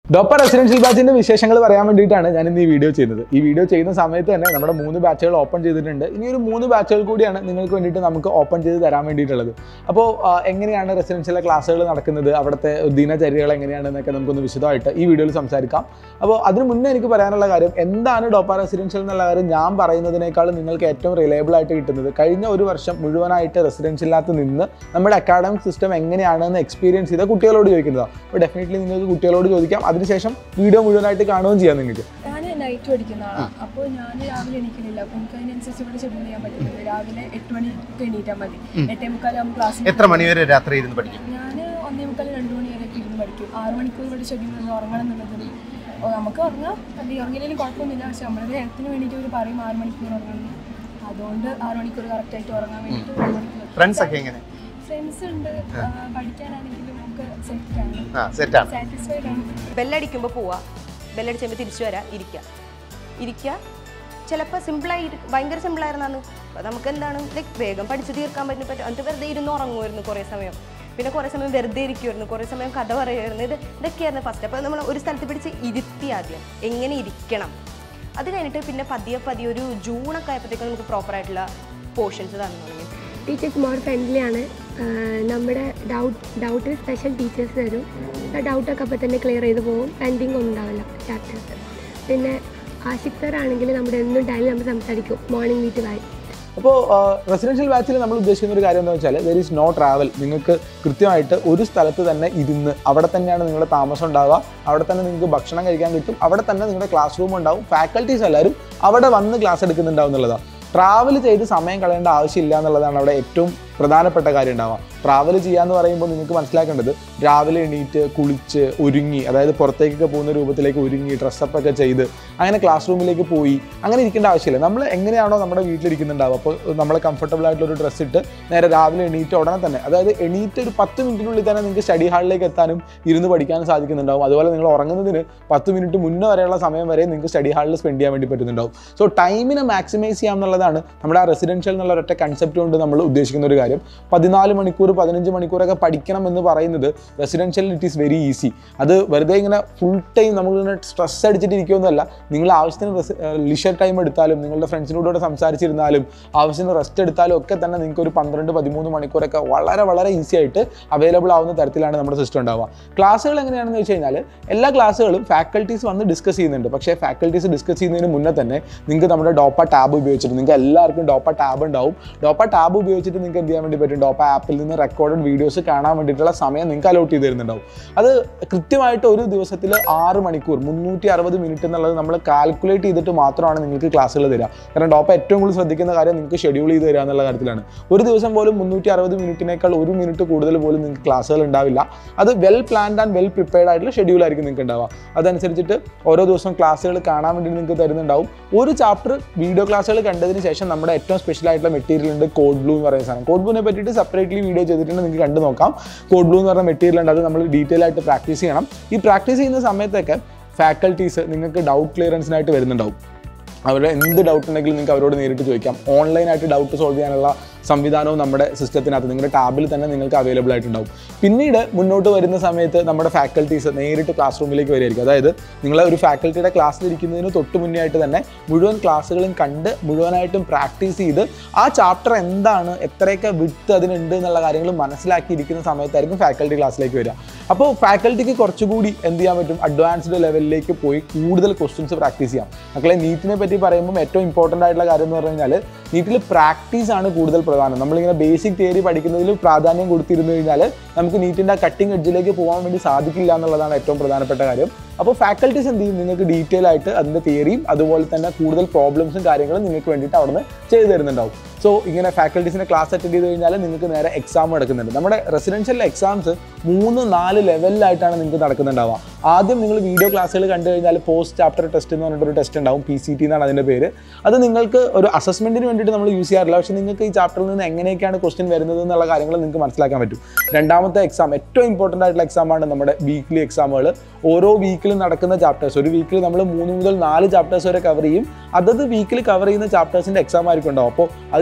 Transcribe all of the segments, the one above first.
ഡോപ്പ residential ബാച്ചിന്റെ വിശേഷങ്ങൾ പറയാൻ വേണ്ടിയിട്ടാണ് ഞാൻ ഇന്ന് ഈ വീഡിയോ ചെയ്യുന്നത് ഈ വീഡിയോ ചെയ്യുന്ന സമയത്ത് തന്നെ നമ്മുടെ മൂന്ന് ബാച്ചുകൾ ഓപ്പൺ ചെയ്തിട്ടുണ്ട് ഇനി ഒരു മൂന്ന് ബാച്ചുകൾ കൂടിയാണ് നിങ്ങൾക്ക് വേണ്ടിയിട്ട് നമുക്ക് ഓപ്പൺ ചെയ്ത് തരാൻ വേണ്ടിയിട്ടുള്ളത് അപ്പോൾ എങ്ങനെയാണ് റെസിഡൻഷ്യലെ ക്ലാസ്സുകൾ നടക്കുന്നത് അവിടുത്തെ ദിനചര്യകൾ എങ്ങനെയാണെന്നൊക്കെ നമുക്കൊന്ന് വിശദമായിട്ട് ഈ വീഡിയോയിൽ സംസാരിക്കാം അപ്പോൾ അതിന് മുന്നേ എനിക്ക് പറയാനുള്ള കാര്യം എന്താണ് ഡോപ്പ റെസിഡൻഷ്യൽ എന്നുള്ള കാര്യം ഞാൻ പറയുന്നതിനേക്കാളും നിങ്ങൾക്ക് ഏറ്റവും റിലയബിൾ ആയിട്ട് കിട്ടുന്നത് കഴിഞ്ഞ ഒരു വർഷം മുഴുവനായിട്ട് റെസിഡൻഷ്യലിനകത്ത് നിന്ന് നമ്മുടെ അക്കാഡമിക് സിസ്റ്റം എങ്ങനെയാണെന്ന് എക്സ്പീരിയൻസ് ചെയ്ത കുട്ടികളോട് ചോദിക്കുന്നതാണ് അപ്പോൾ ഡെഫിനറ്റ്ലി നിങ്ങൾക്ക് കുട്ടികളോട് ചോദിക്കാം അതിനുശേഷം വീഡിയോ മുഴുവനായിട്ട് കാണുകയും ചെയ്യാം നിങ്ങൾക്ക് ഞാൻ നൈറ്റ് പഠിക്കുന്ന ആളാണ് അപ്പോൾ ഞാൻ രാവിലെ എണീക്കുന്നില്ല അപ്പോൾ എനിക്ക് അതിനനുസരിച്ച് ഇവിടെ ഷെഡ്യൂൾ ചെയ്യാൻ പറ്റുന്നത് രാവിലെ എട്ട് മണിക്ക് എണീറ്റാൽ മതി എട്ടേ മുക്കാലാകുമ്പോൾ ക്ലാസ് എത്ര മണിവരെ രാത്രി ഇരുന്ന് പഠിക്കും ഞാൻ ഒന്നേ മുക്കാൽ രണ്ട് മണി വരെയൊക്കെ ഇരുന്ന് പഠിക്കും ആറ് മണിക്കൂർ ഇവിടെ ഷെഡ്യൂൾ ചെയ്ത് ഉറങ്ങണം എന്നുള്ളതൊരു ഓ, നമുക്ക് ഉറങ്ങാം അത് ഉറങ്ങിയില്ലെങ്കിലും കുഴപ്പമൊന്നുമില്ല പക്ഷെ നമ്മുടെ ഹെൽത്തിന് വേണ്ടിയിട്ട് അവർ പറയും ആറ് മണിക്കൂർ ഉറങ്ങണം എന്ന്. അതുകൊണ്ട് ആറ് മണിക്കൂർ കറക്റ്റായിട്ട് ഉറങ്ങാൻ വേണ്ടിയിട്ട് ഒരു മണിക്കൂർ ഫ്രണ്ട്സ് ഒക്കെ എങ്ങനെ ഫ്രണ്ട്സ് ഉണ്ട് ആ, പഠിക്കാനാണെങ്കിലും നമുക്ക് സെറ്റാണ് ആ സെറ്റാണ് സാറ്റിസ്ഫൈഡ് ആണ് ബെല്ലടിക്കുമ്പോൾ പോവുക ബെല്ലടിച്ച് കഴിയുമ്പോൾ തിരിച്ചു വരാം ഇരിക്കുക ഇരിക്കുക ചിലപ്പോൾ സിമ്പിളായി ഭയങ്കര സിമ്പിളായിരുന്നാന്ന് അപ്പോൾ നമുക്ക് എന്താണ് ലൈക്ക് വേഗം പഠിച്ച് തീർക്കാൻ പറ്റും പറ്റും എന്നിട്ട് വെറുതെ ഇരുന്ന് ഉറങ്ങുമായിരുന്നു കുറേ സമയം പിന്നെ കുറേ സമയം വെറുതെ ഇരിക്കുമായിരുന്നു കുറേ സമയം കഥ പറയുമായിരുന്നു ഇത് ഇതൊക്കെയായിരുന്നു ഫസ്റ്റ് അപ്പോൾ നമ്മൾ ഒരു സ്ഥലത്ത് പിടിച്ച് ഇരുത്തി ആദ്യം എങ്ങനെ ഇരിക്കണം അത് കഴിഞ്ഞിട്ട് പിന്നെ പതിയെ പതിയെ ഒരു ജൂണൊക്കെ ആയപ്പോഴത്തേക്കും നമുക്ക് പ്രോപ്പറായിട്ടുള്ള പോർഷൻസ് തന്നു തുടങ്ങി ടീച്ചേഴ്സ് മോർ ഫ്രണ്ട്ലി ആണ് ആഹ് നമ്മുടെ ഡൗട്ട് ഡൗട്ടിന് സ്പെഷ്യൽ ടീച്ചേഴ്സ് തരും ആ ഡൗട്ടൊക്കെ അപ്പോൾ തന്നെ ക്ലിയർ ചെയ്ത് പോകും പെൻഡിങ് ഒന്നും ഉണ്ടാവില്ല ചാപ്റ്റേഴ്സ് പിന്നെ ആഷിക് സർ ആണെങ്കിൽ നമ്മുടെ എന്നും ഡയലി നമ്മൾ സംസാരിക്കും മോർണിംഗ് മീറ്റ് വായി അപ്പോൾ റെസിഡൻഷ്യൽ ബാച്ചിൽ നമ്മൾ ഉദ്ദേശിക്കുന്ന ഒരു കാര്യം എന്താ വെച്ചാൽ ദർ ഈസ് നോ ട്രാവൽ നിങ്ങൾക്ക് കൃത്യമായിട്ട് ഒരു സ്ഥലത്ത് തന്നെ ഇരുന്ന് അവിടെ തന്നെയാണ് നിങ്ങളുടെ താമസം ഉണ്ടാവുക അവിടെ തന്നെ നിങ്ങൾക്ക് ഭക്ഷണം കഴിക്കാൻ കിട്ടും അവിടെ തന്നെ നിങ്ങളുടെ ക്ലാസ് റൂം ഉണ്ടാവും ഫാക്കൽറ്റീസ് എല്ലാവരും അവിടെ വന്ന് ക്ലാസ് എടുക്കുന്നുണ്ടാവും എന്നുള്ളതാണ് ട്രാവൽ ചെയ്ത് സമയം കളയേണ്ട ആവശ്യമില്ല എന്നുള്ളതാണ് അവിടെ ഏറ്റവും പ്രധാനപ്പെട്ട കാര്യം ഉണ്ടാവുക ട്രാവൽ ചെയ്യാന്ന് പറയുമ്പോൾ നിങ്ങൾക്ക് മനസ്സിലാക്കേണ്ടത് രാവിലെ എണീറ്റ് കുളിച്ച് ഒരുങ്ങി അതായത് പുറത്തേക്കൊക്കെ പോകുന്ന രൂപത്തിലേക്ക് ഒരുങ്ങി ഡ്രസ്സപ്പ് ഒക്കെ ചെയ്ത് അങ്ങനെ ക്ലാസ് റൂമിലേക്ക് പോയി അങ്ങനെ ഇരിക്കേണ്ട ആവശ്യമില്ല നമ്മൾ എങ്ങനെയാണോ നമ്മുടെ വീട്ടിലിരിക്കുന്നുണ്ടാവുക അപ്പോൾ നമ്മൾ കംഫർട്ടബിൾ ആയിട്ടുള്ള ഒരു ഡ്രസ്സ് ഇട്ട് നേരെ രാവിലെ എണീറ്റ് ഉടനെ തന്നെ അതായത് എണീറ്റ് ഒരു പത്ത് മിനിറ്റിനുള്ളിൽ തന്നെ നിങ്ങൾക്ക് സ്റ്റഡി ഹാളിലേക്ക് എത്താനും ഇരുന്ന് പഠിക്കാനും സാധിക്കുന്നുണ്ടാവും അതുപോലെ നിങ്ങൾ ഉറങ്ങുന്നതിന് പത്ത് മിനിറ്റ് മുന്നേ വരെയുള്ള സമയം വരെ നിങ്ങൾക്ക് സ്റ്റഡി ഹാളിൽ സ്പെൻഡ് ചെയ്യാൻ വേണ്ടി പറ്റുന്നുണ്ടാവും സോ ടൈമിനെ മാക്സിമൈസ് ചെയ്യാം എന്നുള്ളതാണ് നമ്മുടെ ആ റെസിഡൻഷ്യൽ എന്നുള്ള ഒരൊറ്റ കൺസെപ്റ്റ് കൊണ്ട് നമ്മൾ ഉദ്ദേശിക്കുന്ന ഒരു കാര്യം പതിനാല് മണിക്കൂർ പതിനഞ്ച് മണിക്കൂറൊക്കെ പഠിക്കണം എന്ന് പറയുന്നത് residential it is very easy അത് വെറുതെ ഇങ്ങനെ ഫുൾ ടൈം നമ്മളിങ്ങനെ സ്ട്രെസ് അടിച്ചിട്ട് ഇരിക്കുമെന്നല്ല നിങ്ങൾ ആവശ്യത്തിന് ലിഷർ ടൈം എടുത്താലും നിങ്ങളുടെ ഫ്രണ്ട്സിനോട് സംസാരിച്ചിരുന്നാലും ആവശ്യത്തിന് റെസ്റ്റ് എടുത്താലും ഒക്കെ തന്നെ നിങ്ങൾക്ക് ഒരു പന്ത്രണ്ട് പതിമൂന്ന് മണിക്കൂറൊക്കെ വളരെ വളരെ ഈസി ആയിട്ട് അവൈലബിൾ ആവുന്ന തരത്തിലാണ് നമ്മുടെ സിസ്റ്റം ഉണ്ടാവുക ക്ലാസ്സുകൾ എങ്ങനെയാണെന്ന് വെച്ച് കഴിഞ്ഞാൽ എല്ലാ ക്ലാസ്സുകളും ഫാക്കൽറ്റീസ് വന്ന് ഡിസ്കസ് ചെയ്യുന്നുണ്ട് പക്ഷേ ഫാക്കൽറ്റീസ് ഡിസ്കസ് ചെയ്യുന്നതിന് മുന്നേ തന്നെ നിങ്ങൾക്ക് നമ്മുടെ ഡോപ്പ ടാബ് ഉപയോഗിച്ചിട്ട് നിങ്ങൾക്ക് എല്ലാവർക്കും ഡോപ്പ ടാബ് ഉണ്ടാവും ഡോപ്പ ടാബ് ഉപയോഗിച്ചിട്ട് നിങ്ങൾക്ക് എന്ത് ചെയ്യാൻ വേണ്ടി പറ്റും ഡോപ്പ ആപ്പിൽ നിന്ന് റെക്കോർഡഡ് വീഡിയോസ് കാണാൻ വേണ്ടിയിട്ടുള്ള സമയം നിങ്ങൾക്ക് അലോട്ട് ചെയ്ത് തരുന്നുണ്ടാവും അത് കൃത്യമായിട്ട് ഒരു ദിവസത്തിൽ ആറ് മണിക്കൂർ മുന്നൂറ്റി അറുപത് മിനിറ്റ് എന്നുള്ളത് നമ്മൾ കാൽക്കുലേറ്റ് ചെയ്തിട്ട് മാത്രമാണ് നിങ്ങൾക്ക് ക്ലാസ്സുകൾ തരിക കാരണം ഡോപ്പ ഏറ്റവും കൂടുതൽ ശ്രദ്ധിക്കുന്ന കാര്യം നിങ്ങൾക്ക് ഷെഡ്യൂൾ ചെയ്ത് തരിക എന്നുള്ള കാര്യത്തിലാണ് ഒരു ദിവസം പോലും മുന്നൂറ്റി അറുപത് മിനിറ്റിനേക്കാൾ ഒരു മിനിറ്റ് കൂടുതൽ പോലും നിങ്ങൾക്ക് ക്ലാസ്സുകൾ ഉണ്ടാവില്ല അത് well planned and well prepared ആയിട്ടുള്ള ഷെഡ്യൂൾ ആയിരിക്കും നിങ്ങൾക്ക് ഉണ്ടാവുക അതനുസരിച്ചിട്ട് ഓരോ ദിവസം ക്ലാസ്സുകൾ കാണാൻ വേണ്ടി നിങ്ങൾക്ക് തരുന്നുണ്ടാവും ഒരു ചാപ്റ്റർ വീഡിയോ ക്ലാസ്സുകൾ കണ്ടതിന് ശേഷം നമ്മുടെ ഏറ്റവും സ്പെഷ്യൽ ആയിട്ടുള്ള മെറ്റീരിയൽ ഉണ്ട് കോഡ് ബ്ലൂ എന്ന് പറയുന്ന സാധനം കോഡ് ബ്ലൂവിനെ പറ്റിയിട്ട് സെപ്പറേറ്റ്ലി വീഡിയോ ചെയ്തിട്ടുണ്ട് നിങ്ങൾക്ക് കണ്ടു നോക്കാം കോഡ് ബ്ലൂ എന്ന് പറയുന്ന മെറ്റീരിയൽ ഉണ്ട് അത് നമ്മൾ ഡീറ്റെയിൽ ആയിട്ട് പ്രാക്ടീസ് ചെയ്യണം ഈ പ്രാക്ടീസ് ചെയ്യുന്ന സമയത്തൊക്കെ ഫാക്കൽറ്റീസ് നിങ്ങൾക്ക് ഡൗട്ട് ക്ലിയറൻസിനായിട്ട് വരുന്നുണ്ടാവും അവരുടെ എന്ത് ഡൗട്ട് ഉണ്ടെങ്കിലും നിങ്ങൾക്ക് അവരോട് നേരിട്ട് ചോദിക്കാം ഓൺലൈനായിട്ട് ഡൗട്ട് സോൾവ് ചെയ്യാനുള്ള സംവിധാനവും നമ്മുടെ സിസ്റ്റത്തിനകത്ത് നിങ്ങളുടെ ടാബിൽ തന്നെ നിങ്ങൾക്ക് അവൈലബിൾ ആയിട്ടുണ്ടാവും പിന്നീട് മുന്നോട്ട് വരുന്ന സമയത്ത് നമ്മുടെ ഫാക്കൽറ്റീസ് നേരിട്ട് ക്ലാസ് റൂമിലേക്ക് വരികയായിരിക്കും അതായത് നിങ്ങൾ ഒരു ഫാക്കൽറ്റിയുടെ ക്ലാസ്സിലിരിക്കുന്നതിന് തൊട്ട് മുന്നേ ആയിട്ട് തന്നെ മുഴുവൻ ക്ലാസ്സുകളും കണ്ട് മുഴുവനായിട്ടും പ്രാക്ടീസ് ചെയ്ത് ആ ചാപ്റ്റർ എന്താണ് എത്രയൊക്കെ വിട്ട് അതിനുണ്ട് എന്നുള്ള കാര്യങ്ങൾ മനസ്സിലാക്കിയിരിക്കുന്ന സമയത്തായിരിക്കും ഫാക്കൽറ്റി ക്ലാസ്സിലേക്ക് വരിക അപ്പോൾ ഫാക്കൽറ്റിക്ക് കുറച്ചുകൂടി എന്ത് ചെയ്യാൻ പറ്റും അഡ്വാൻസ്ഡ് ലെവലിലേക്ക് പോയി കൂടുതൽ ക്വസ്റ്റ്യൻസ് പ്രാക്ടീസ് ചെയ്യാം മക്കളെ നീറ്റിനെ പറ്റി പറയുമ്പോൾ ഏറ്റവും ഇമ്പോർട്ടൻ്റ് ആയിട്ടുള്ള കാര്യം എന്ന് പറഞ്ഞു കഴിഞ്ഞാൽ നീറ്റിൽ പ്രാക്ടീസ് ആണ് കൂടുതൽ പ്രധാനം നമ്മളിങ്ങനെ ബേസിക് തിയറി പഠിക്കുന്നതിൽ പ്രാധാന്യം കൊടുത്തിരുന്നു കഴിഞ്ഞാൽ നമുക്ക് നീറ്റിൻ്റെ ആ കട്ടിങ് എഡ്ജിലേക്ക് പോകാൻ വേണ്ടി സാധിക്കില്ല എന്നുള്ളതാണ് ഏറ്റവും പ്രധാനപ്പെട്ട കാര്യം അപ്പോൾ ഫാക്കൽറ്റീസ് എന്ത് ചെയ്യും നിങ്ങൾക്ക് ഡീറ്റെയിൽ ആയിട്ട് അതിൻ്റെ തിയറിയും അതുപോലെ തന്നെ കൂടുതൽ പ്രോബ്ലംസും കാര്യങ്ങളും നിങ്ങൾക്ക് വേണ്ടിയിട്ട് അവിടുന്ന് ചെയ്തു തരുന്നുണ്ടാവും സോ ഇങ്ങനെ ഫാക്കൽറ്റീസിനെ ക്ലാസ് അറ്റൻഡ് ചെയ്ത് കഴിഞ്ഞാൽ നിങ്ങൾക്ക് നേരെ എക്സാം നടക്കുന്നുണ്ട് നമ്മുടെ റെസിഡൻഷ്യൽ എക്സാംസ് മൂന്ന് നാല് ലെവലിലായിട്ടാണ് നിങ്ങൾക്ക് നടക്കുന്നുണ്ടാവുക ആദ്യം നിങ്ങൾ വീഡിയോ ക്ലാസ്സുകൾ കണ്ടു കഴിഞ്ഞാൽ പോസ്റ്റ് ചാപ്റ്റർ ടെസ്റ്റ് എന്ന് പറഞ്ഞിട്ടൊരു ടെസ്റ്റ് ഉണ്ടാവും പി സി ടി എന്നാണ് അതിൻ്റെ പേര് അത് നിങ്ങൾക്ക് ഒരു അസസ്മെൻറ്റിന് വേണ്ടിയിട്ട് നമ്മൾ യൂസ് ചെയ്യാറില്ല പക്ഷേ നിങ്ങൾക്ക് ഈ ചാപ്റ്ററിൽ നിന്ന് എങ്ങനെയൊക്കെയാണ് ക്വസ്റ്റ്യൻ വരുന്നത് എന്നുള്ള കാര്യങ്ങൾ നിങ്ങൾക്ക് മനസ്സിലാക്കാൻ പറ്റും രണ്ടാമത്തെ എക്സാം ഏറ്റവും ഇമ്പോർട്ടൻ്റ് ആയിട്ടുള്ള എക്സാമാണ് നമ്മുടെ വീക്ക്ലി എക്സാമുകൾ ഓരോ വീക്കിലും നടക്കുന്ന ചാപ്റ്റേഴ്സ് ഒരു വീക്കിൽ നമ്മൾ മൂന്ന് മുതൽ നാല് ചാപ്റ്റേഴ്സ് വരെ കവർ ചെയ്യും അതത് വീക്കിൽ കവർ ചെയ്യുന്ന ചാപ്റ്റേഴ്സിൻ്റെ എക്സാം ആയിരിക്കും ഉണ്ടാവും അപ്പോൾ അതിന്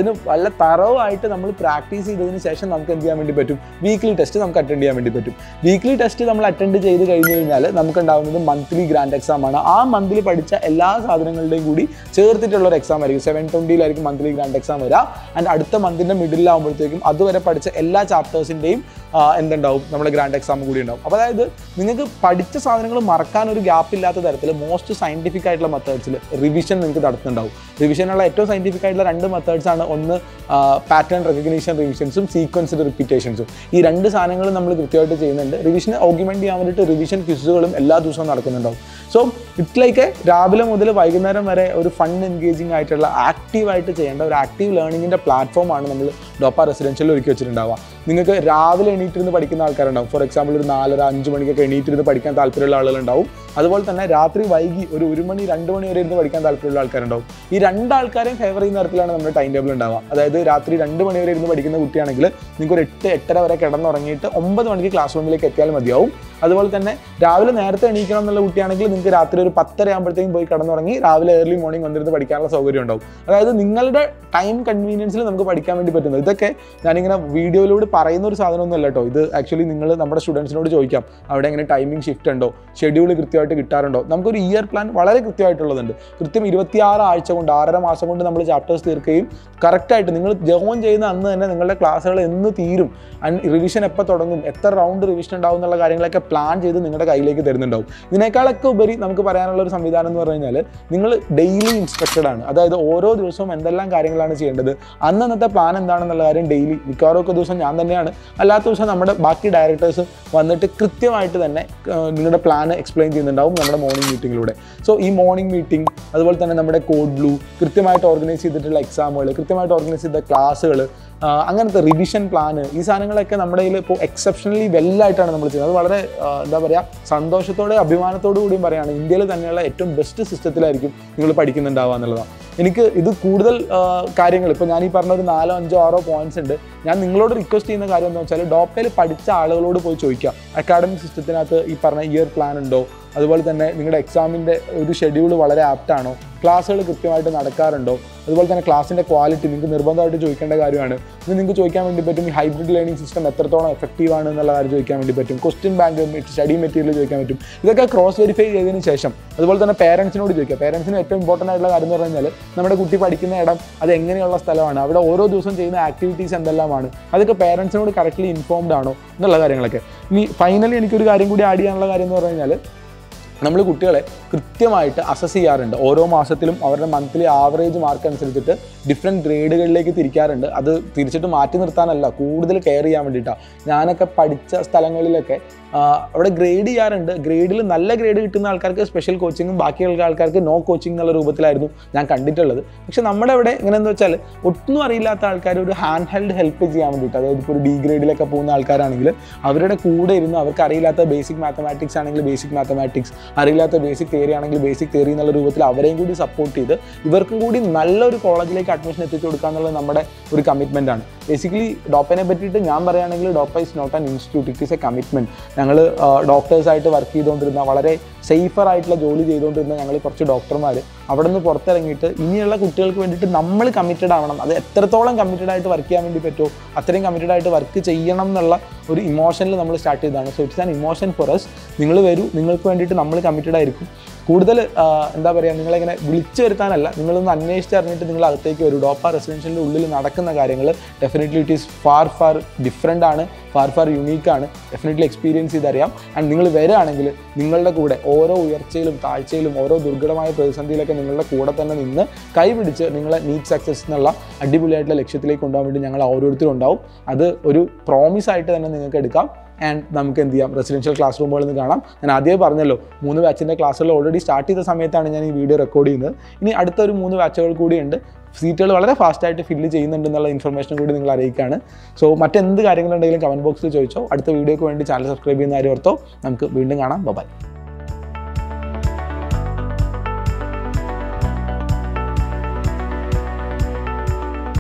അതിന് വല്ല തറവായിട്ട് നമ്മൾ പ്രാക്ടീസ് ചെയ്തതിന് ശേഷം നമുക്ക് എന്ത് ചെയ്യാൻ വേണ്ടി പറ്റും വീക്ക്ലി ടെസ്റ്റ് നമുക്ക് അറ്റൻഡ് ചെയ്യാൻ വേണ്ടി പറ്റും വീക്ക്ലി ടെസ്റ്റ് നമ്മൾ അറ്റൻഡ് ചെയ്ത് കഴിഞ്ഞ് കഴിഞ്ഞാൽ നമുക്ക് ഉണ്ടാകുന്നത് മന്ത്ലി ഗ്രാൻഡ് എക്സാം ആണ് ആ മന്തിൽ പഠിച്ച എല്ലാ സാധനങ്ങളുടെയും കൂടി ചേർത്തിട്ടുള്ള ഒരു എക്സാം ആയിരിക്കും സെവൻ ട്വൻറ്റിയിലായിരിക്കും മന്ത്ലി ഗ്രാൻഡ് എക്സാം വരിക ആൻഡ് അടുത്ത മന്തിൻ്റെ മിഡിലാകുമ്പോഴത്തേക്കും അതുവരെ പഠിച്ച എല്ലാ ചാപ്റ്റേഴ്സിൻ്റെയും എന്തുണ്ടാവും നമ്മുടെ ഗ്രാൻഡ് എക്സാം കൂടി ഉണ്ടാവും അപ്പോൾ അതായത് നിങ്ങൾക്ക് പഠിച്ച സാധനങ്ങൾ മറക്കാൻ ഒരു ഗ്യാപ്പ് ഇല്ലാത്ത തരത്തിൽ മോസ്റ്റ് സയൻറ്റിഫിക് ആയിട്ടുള്ള മെത്തേഡ്സിൽ റിവിഷൻ നിങ്ങൾക്ക് നടത്തുന്നുണ്ടാവും റിവിഷനുള്ള ഏറ്റവും സയൻറ്റിഫിക് ആയിട്ടുള്ള രണ്ട് മെത്തേഡ്സ് ആണ് ഒന്ന് പാറ്റേൺ റെക്കഗ്നീഷൻ റിവിഷൻസും സീക്വൻസ്ഡ് റിപ്പീറ്റേഷൻസും ഈ രണ്ട് സാധനങ്ങളും നമ്മൾ കൃത്യമായിട്ട് ചെയ്യുന്നുണ്ട് റിവിഷനെ ഓഗ്യുമെൻറ്റ് ചെയ്യാൻ വേണ്ടിയിട്ട് റിവിഷൻ ക്വിസുകളും എല്ലാ ദിവസവും നടക്കുന്നുണ്ടാവും സോ ഇറ്റ് ലൈക്ക് രാവിലെ മുതൽ വൈകുന്നേരം വരെ ഒരു ഫൺ എൻഗേജിങ് ആയിട്ടുള്ള ആക്റ്റീവായിട്ട് ചെയ്യേണ്ട ഒരു ആക്റ്റീവ് ലേണിങ്ങിൻ്റെ പ്ലാറ്റ്ഫോമാണ് നമ്മൾ ഡോപ്പ റെസിഡൻഷ്യലിൽ ഒരുക്കി വെച്ചിട്ടുണ്ടാവുക നിങ്ങൾക്ക് രാവിലെ എണീറ്റിരുന്ന് പഠിക്കുന്ന ആൾക്കാരുണ്ടാവും ഫോർ എക്സാമ്പിൾ ഒരു നാലര അഞ്ച് മണിക്കൊക്കെ എണീറ്റിരുന്ന് പഠിക്കാൻ താല്പര്യമുള്ള ആളുകളുണ്ടാവും അതുപോലെ തന്നെ രാത്രി വൈകി ഒരു ഒരു മണി രണ്ട് മണി വരെ ഇരുന്ന് പഠിക്കാൻ താല്പര്യമുള്ള ആൾക്കാരുണ്ടാവും ഈ രണ്ടാൾക്കാരെയും ഫേവർ ചെയ്യുന്ന തരത്തിലാണ് നമ്മുടെ ടൈം ടേബിൾ ഉണ്ടാവുക അതായത് രാത്രി രണ്ട് മണി വരെ ഇരുന്ന് പഠിക്കുന്ന കുട്ടിയാണെങ്കിൽ നിങ്ങൾക്ക് ഒരു എട്ട് എട്ടര വരെ കിടന്നുറങ്ങിയിട്ട് ഒമ്പത് മണിക്ക് ക്ലാസ് റൂമിലേക്ക് എത്തിയാൽ മതിയാവും അതുപോലെ തന്നെ രാവിലെ നേരത്തെ എണീക്കണം എന്നുള്ള കുട്ടിയാണെങ്കിൽ നിങ്ങൾക്ക് രാത്രി ഒരു പത്തര ആകുമ്പോഴത്തേക്കും പോയി കിടന്നുറങ്ങി രാവിലെ ഏർലി മോർണിംഗ് വന്നിരുന്ന് പഠിക്കാനുള്ള സൗകര്യം ഉണ്ടാവും അതായത് നിങ്ങളുടെ ടൈം കൺവീനിയൻസിൽ നമുക്ക് പഠിക്കാൻ വേണ്ടി പറ്റുന്നത് ഇതൊക്കെ ഞാനിങ്ങനെ വീഡിയോയിലൂടെ പറയുന്ന ഒരു സാധനമൊന്നുമല്ല കേട്ടോ ഇത് ആക്ച്വലി നിങ്ങൾ നമ്മുടെ സ്റ്റുഡൻസിനോട് ചോദിക്കാം അവിടെ എങ്ങനെ ടൈമിംഗ് ഷിഫ്റ്റ് ഉണ്ടോ ഷെഡ്യൂൾ കൃത്യമായിട്ട് കിട്ടാറുണ്ടോ നമുക്കൊരു ഇയർ പ്ലാൻ വളരെ കൃത്യമായിട്ടുള്ളതുണ്ട് കൃത്യം ഇരുപത്തിയാറ് ആഴ്ച കൊണ്ട് ആറര മാസം കൊണ്ട് നമ്മൾ ചാപ്റ്റേഴ്സ് തീർക്കുകയും കറക്റ്റായിട്ട് നിങ്ങൾ ജോയിൻ ചെയ്യുന്ന അന്ന് തന്നെ നിങ്ങളുടെ ക്ലാസ്സുകൾ എന്ന് തീരും ആൻഡ് റിവിഷൻ എപ്പോൾ തുടങ്ങും എത്ര റൗണ്ട് റിവിഷൻ ഉണ്ടാവും എന്നുള്ള കാര്യങ്ങളൊക്കെ പ്ലാൻ ചെയ്ത് നിങ്ങളുടെ കയ്യിലേക്ക് തരുന്നുണ്ടാവും ഇതിനേക്കാളൊക്കെ ഉപരി നമുക്ക് പറയാനുള്ള ഒരു സംവിധാനം എന്ന് പറഞ്ഞു കഴിഞ്ഞാൽ നിങ്ങൾ ഡെയിലി ഇൻസ്ട്രക്റ്റഡ് ആണ് അതായത് ഓരോ ദിവസവും എന്തെല്ലാം കാര്യങ്ങളാണ് ചെയ്യേണ്ടത് അന്നന്നത്തെ പ്ലാൻ എന്താണെന്നുള്ള കാര്യം ഡെയിലി മിക്കവാറും ഒക്കെ ദിവസം ഞാൻ തന്നെയാണ് അല്ലാത്ത ദിവസം നമ്മുടെ ബാക്കി ഡയറക്ടേഴ്സ് വന്നിട്ട് കൃത്യമായിട്ട് തന്നെ ആ, നിങ്ങളുടെ പ്ലാൻ എക്സ്പ്ലെയിൻ ചെയ്യുന്നുണ്ടാവും നമ്മുടെ മോർണിംഗ് മീറ്റിങ്ങിലൂടെ സോ ഈ മോർണിംഗ് മീറ്റിംഗ് അതുപോലെ തന്നെ നമ്മുടെ കോഡ് ബ്ലൂ കൃത്യമായിട്ട് ഓർഗനൈസ് ചെയ്തിട്ടുള്ള എക്സാമുകൾ കൃത്യമായിട്ട് ഓർഗനൈസ് ചെയ്ത ക്ലാസ്സുകൾ അങ്ങനത്തെ റിവിഷൻ പ്ലാന് ഈ സാധനങ്ങളൊക്കെ നമ്മുടെ കയ്യിൽ ഇപ്പോൾ എക്സെപ്ഷണലി വെല്ലായിട്ടാണ് നമ്മൾ ചെയ്യുന്നത് അത് വളരെ ആ, എന്താ പറയുക സന്തോഷത്തോടെ അഭിമാനത്തോടു കൂടിയും പറയുകയാണ് ഇന്ത്യയിൽ തന്നെയുള്ള ഏറ്റവും ബെസ്റ്റ് സിസ്റ്റത്തിലായിരിക്കും നിങ്ങൾ പഠിക്കുന്നുണ്ടാവുക എന്നുള്ളതാണ് എനിക്ക് ഇത് കൂടുതൽ കാര്യങ്ങൾ ഇപ്പോൾ ഞാൻ ഈ പറഞ്ഞ ഒരു നാലോ അഞ്ചോ ആറോ പോയിന്റ്സ് ഉണ്ട് ഞാൻ നിങ്ങളോട് റിക്വസ്റ്റ് ചെയ്യുന്ന കാര്യം എന്താ വെച്ചാൽ ഡോപ്പയിൽ പഠിച്ച ആളുകളോട് പോയി ചോദിക്കാം അക്കാഡമിക് സിസ്റ്റത്തിനകത്ത് ഈ പറഞ്ഞ ഇയർ പ്ലാൻ ഉണ്ടോ അതുപോലെ തന്നെ നിങ്ങളുടെ എക്സാമിൻ്റെ ഒരു ഷെഡ്യൂൾ വളരെ ആപ്റ്റാണോ ക്ലാസ്സുകൾ കൃത്യമായിട്ട് നടക്കാറുണ്ടോ അതുപോലെ തന്നെ ക്ലാസ്സിൻ്റെ ക്വാളിറ്റി നിങ്ങൾക്ക് നിർബന്ധമായിട്ട് ചോദിക്കേണ്ട കാര്യമാണ് ഇത് നിങ്ങൾക്ക് ചോദിക്കാൻ വേണ്ടി പറ്റും ഈ ഹൈബ്രിഡ് ലേണിംഗ് സിസ്റ്റം എത്രത്തോളം എഫക്റ്റീവ് ആണ് എന്നുള്ള കാര്യം ചോദിക്കാൻ വേണ്ടി പറ്റും ക്വസ്റ്റ്യൻ ബാങ്ക് സ്റ്റഡി മെറ്റീരിയൽ ചോദിക്കാൻ പറ്റും ഇതൊക്കെ ക്രോസ് വെരിഫൈ ചെയ്തതിന് ശേഷം അതുപോലെ തന്നെ പേരൻസിനോട് ചോദിക്കുക പേരൻസിന് ഏറ്റവും ഇമ്പോർട്ടൻ്റ് ആയിട്ടുള്ള കാര്യം എന്ന് പറഞ്ഞു കഴിഞ്ഞാൽ നമ്മുടെ കുട്ടി പഠിക്കുന്ന ഇടം അത് എങ്ങനെയുള്ള സ്ഥലമാണ് അവിടെ ഓരോ ദിവസം ചെയ്യുന്ന ആക്ടിവിറ്റീസ് എന്തെല്ലാമാണ് അതൊക്കെ പേരൻസിനോട് കറക്റ്റ്ലി ഇൻഫോംഡ് ആണോ എന്നുള്ള കാര്യങ്ങളൊക്കെ ഇനി ഫൈനലി എനിക്കൊരു കാര്യം കൂടി ആഡ് ചെയ്യാനുള്ള കാര്യം എന്ന് പറഞ്ഞു കഴിഞ്ഞാൽ നമ്മൾ കുട്ടികളെ കൃത്യമായിട്ട് അസസ് ചെയ്യാറുണ്ട് ഓരോ മാസത്തിലും അവരുടെ മന്ത്ലി ആവറേജ് മാർക്ക് അനുസരിച്ചിട്ട് ഡിഫറെൻറ്റ് ഗ്രേഡുകളിലേക്ക് തിരിക്കാറുണ്ട് അത് തിരിച്ചിട്ട് മാറ്റി നിർത്താനല്ല കൂടുതൽ കെയർ ചെയ്യാൻ വേണ്ടിയിട്ടാണ് ഞാനൊക്കെ പഠിച്ച സ്ഥലങ്ങളിലൊക്കെ ആ, അവിടെ ഗ്രേഡ് ചെയ്യാറുണ്ട് ഗ്രേഡിൽ നല്ല ഗ്രേഡ് കിട്ടുന്ന ആൾക്കാർക്ക് സ്പെഷ്യൽ കോച്ചിങ്ങും ബാക്കിയുള്ള ആൾക്കാർക്ക് നോ കോച്ചിങ് എന്നുള്ള രൂപത്തിലായിരുന്നു ഞാൻ കണ്ടിട്ടുള്ളത് പക്ഷെ നമ്മുടെ അവിടെ എങ്ങനെയെന്ന് വെച്ചാൽ ഒട്ടും അറിയില്ലാത്ത ആൾക്കാർ ഒരു ഹാൻഡ് ഹെൽഡ് ഹെൽപ്പ് ചെയ്യാൻ വേണ്ടിയിട്ട് അതായത് ഇപ്പോൾ ഒരു ഡി ഗ്രേഡിലൊക്കെ പോകുന്ന ആൾക്കാരാണെങ്കിൽ അവരുടെ കൂടെ ഇരുന്ന് അവർക്ക് അറിയില്ലാത്ത ബേസിക് മാത്തമാറ്റിക്സ് ആണെങ്കിൽ ബേസിക് മാത്തമാറ്റിക്സ് അറിയില്ലാത്ത ബേസിക് തിയറി ആണെങ്കിൽ ബേസിക് തിയറി എന്നുള്ള രൂപത്തിൽ അവരെയും കൂടി സപ്പോർട്ട് ചെയ്ത് ഇവർക്കും കൂടി നല്ലൊരു കോളേജിലേക്ക് അഡ്മിഷൻ എത്തിച്ചു കൊടുക്കുക എന്നുള്ളത് നമ്മുടെ ഒരു കമ്മിറ്റ്മെൻ്റ് ആണ് ബേസിക്കലി ഡോപ്പനെ പറ്റിയിട്ട് ഞാൻ പറയുകയാണെങ്കിൽ Dopa is not an institute it is a commitment ഞങ്ങൾ ഡോക്ടേഴ്സായിട്ട് വർക്ക് ചെയ്തുകൊണ്ടിരുന്ന വളരെ സേഫർ ആയിട്ടുള്ള ജോലി ചെയ്തുകൊണ്ടിരുന്ന ഞങ്ങൾ കുറച്ച് ഡോക്ടർമാർ അവിടെ നിന്ന് പുറത്തിറങ്ങിയിട്ട് ഇനിയുള്ള കുട്ടികൾക്ക് വേണ്ടിയിട്ട് നമ്മൾ കമ്മിറ്റഡ് ആവണം അത് എത്രത്തോളം കമ്മിറ്റഡ് ആയിട്ട് വർക്ക് ചെയ്യാൻ വേണ്ടി പറ്റുമോ അത്രയും കമ്മിറ്റഡ് ആയിട്ട് വർക്ക് ചെയ്യണം എന്നുള്ള ഒരു ഇമോഷനിൽ നമ്മൾ സ്റ്റാർട്ട് ചെയ്തതാണ് so it's an emotion for us നിങ്ങൾ വരൂ നിങ്ങൾക്ക് വേണ്ടിയിട്ട് നമ്മൾ കമ്മിറ്റഡ് ആയിരിക്കും കൂടുതൽ ആ, എന്താ പറയുക നിങ്ങളിങ്ങനെ വിളിച്ചു വരുത്താനല്ല നിങ്ങളൊന്ന് അന്വേഷിച്ചറിഞ്ഞിട്ട് നിങ്ങൾ അകത്തേക്ക് വരൂ ഡോപ്പ റെസിഡൻഷ്യലിൻ്റെ ഉള്ളിൽ നടക്കുന്ന കാര്യങ്ങൾ definitely it is far far different ആണ് ഫാർ ഫാർ യുണീക്ക് ആണ് ഡെഫിനറ്റ്ലി എക്സ്പീരിയൻസ് ചെയ്തറിയാം ആൻഡ് നിങ്ങൾ വരികയാണെങ്കിൽ നിങ്ങളുടെ കൂടെ ഓരോ ഉയർച്ചയിലും താഴ്ചയിലും ഓരോ ദുർഘടമായ പ്രതിസന്ധിയിലൊക്കെ നിങ്ങളുടെ കൂടെ തന്നെ നിന്ന് കൈപിടിച്ച് നിങ്ങളെ നീറ്റ് സക്സസ് എന്നുള്ള അടിപൊളിയായിട്ടുള്ള ലക്ഷ്യത്തിലേക്ക് കൊണ്ടുപോകാൻ വേണ്ടി ഞങ്ങൾ ഓരോരുത്തരും ഉണ്ടാവും അത് ഒരു പ്രോമിസ് ആയിട്ട് തന്നെ നിങ്ങൾക്ക് എടുക്കാം ആൻഡ് നമുക്ക് എന്ത് ചെയ്യാം റെസിഡൻഷ്യൽ ക്ലാസ് റൂമുകളിൽ നിന്ന് കാണാം ഞാൻ ആദ്യമേ പറഞ്ഞല്ലോ മൂന്ന് ബാച്ചിൻ്റെ ക്ലാസ്സുകൾ ഓൾറെഡി സ്റ്റാർട്ട് ചെയ്ത സമയത്താണ് ഞാൻ ഈ വീഡിയോ റെക്കോർഡ് ചെയ്യുന്നത് ഇനി അടുത്ത ഒരു മൂന്ന് ബാച്ചുകൾ കൂടിയുണ്ട് സീറ്റുകൾ വളരെ ഫാസ്റ്റായിട്ട് ഫില്ല് ചെയ്യുന്നുണ്ട് എന്നുള്ള ഇൻഫർമേഷൻ കൂടി നിങ്ങൾ അറിയിക്കുകയാണ് സോ മറ്റെന്ത് കാര്യങ്ങളുണ്ടെങ്കിലും കമൻറ്റ് ബോക്സിൽ ചോദിച്ചോ അടുത്ത വീഡിയോക്ക് വേണ്ടി ചാനൽ സബ്സ്ക്രൈബ് ചെയ്യുന്ന കാര്യം ഓർത്തോ നമുക്ക് വീണ്ടും കാണാം ബൈ